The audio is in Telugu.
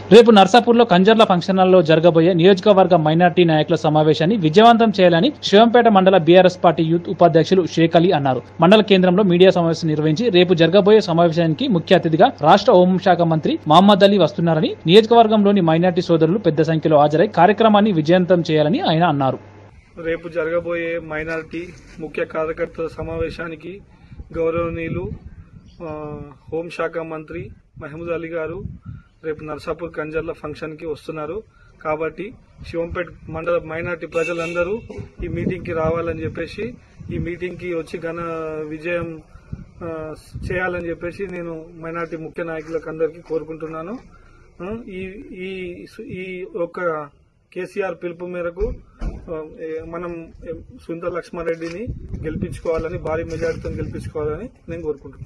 రేపు నర్సాపూర్లో కంజర్ల ఫంక్షన్ హాల్లో జరగబోయే నియోజకవర్గ మైనార్టీ నాయకుల సమావేశాన్ని విజయవంతం చేయాలని శివంపేట మండల బీఆర్ఎస్ పార్టీ యూత్ ఉపాధ్యక్షులు షేక్ అలీ అన్నారు మండల కేంద్రంలో మీడియా సమావేశం నిర్వహించి రేపు జరగబోయే సమావేశానికి ముఖ్య అతిథిగా రాష్ట్ర హోంశాఖ మంత్రి మహమ్మద్ అలీ వస్తున్నారని నియోజకవర్గంలోని మైనార్టీ సోదరులు పెద్ద సంఖ్యలో హాజరై కార్యక్రమాన్ని విజయవంతం చేయాలని ఆయన అన్నారు రేపు జరగబోయే మైనారిటీ ముఖ్య కార్యకర్తల సమావేశానికి గౌరవనీయులు ఆ, హోంశాఖ మంత్రి మహమూద్ అలీ గారు రేపు నర్సాపూర్ కంజర్ల ఫంక్షన్కి వస్తున్నారు కాబట్టి శివంపేట్ మండల మైనార్టీ ప్రజలందరూ ఈ మీటింగ్కి రావాలని చెప్పేసి ఈ మీటింగ్కి వచ్చి ఘన విజయం ఆ, చేయాలని చెప్పేసి నేను మైనార్టీ ముఖ్య నాయకులకు అందరికీ కోరుకుంటున్నాను ఆ, ఈ ఈ ఈ యొక్క కేసీఆర్ పిలుపు మేరకు ఆ, ఏ- మనం ఏ, సుందర లక్ష్మారెడ్డిని గెలిపించుకోవాలని భారీ మెజార్టీతో గెలిపించుకోవాలని నేను కోరుకుంటున్నాను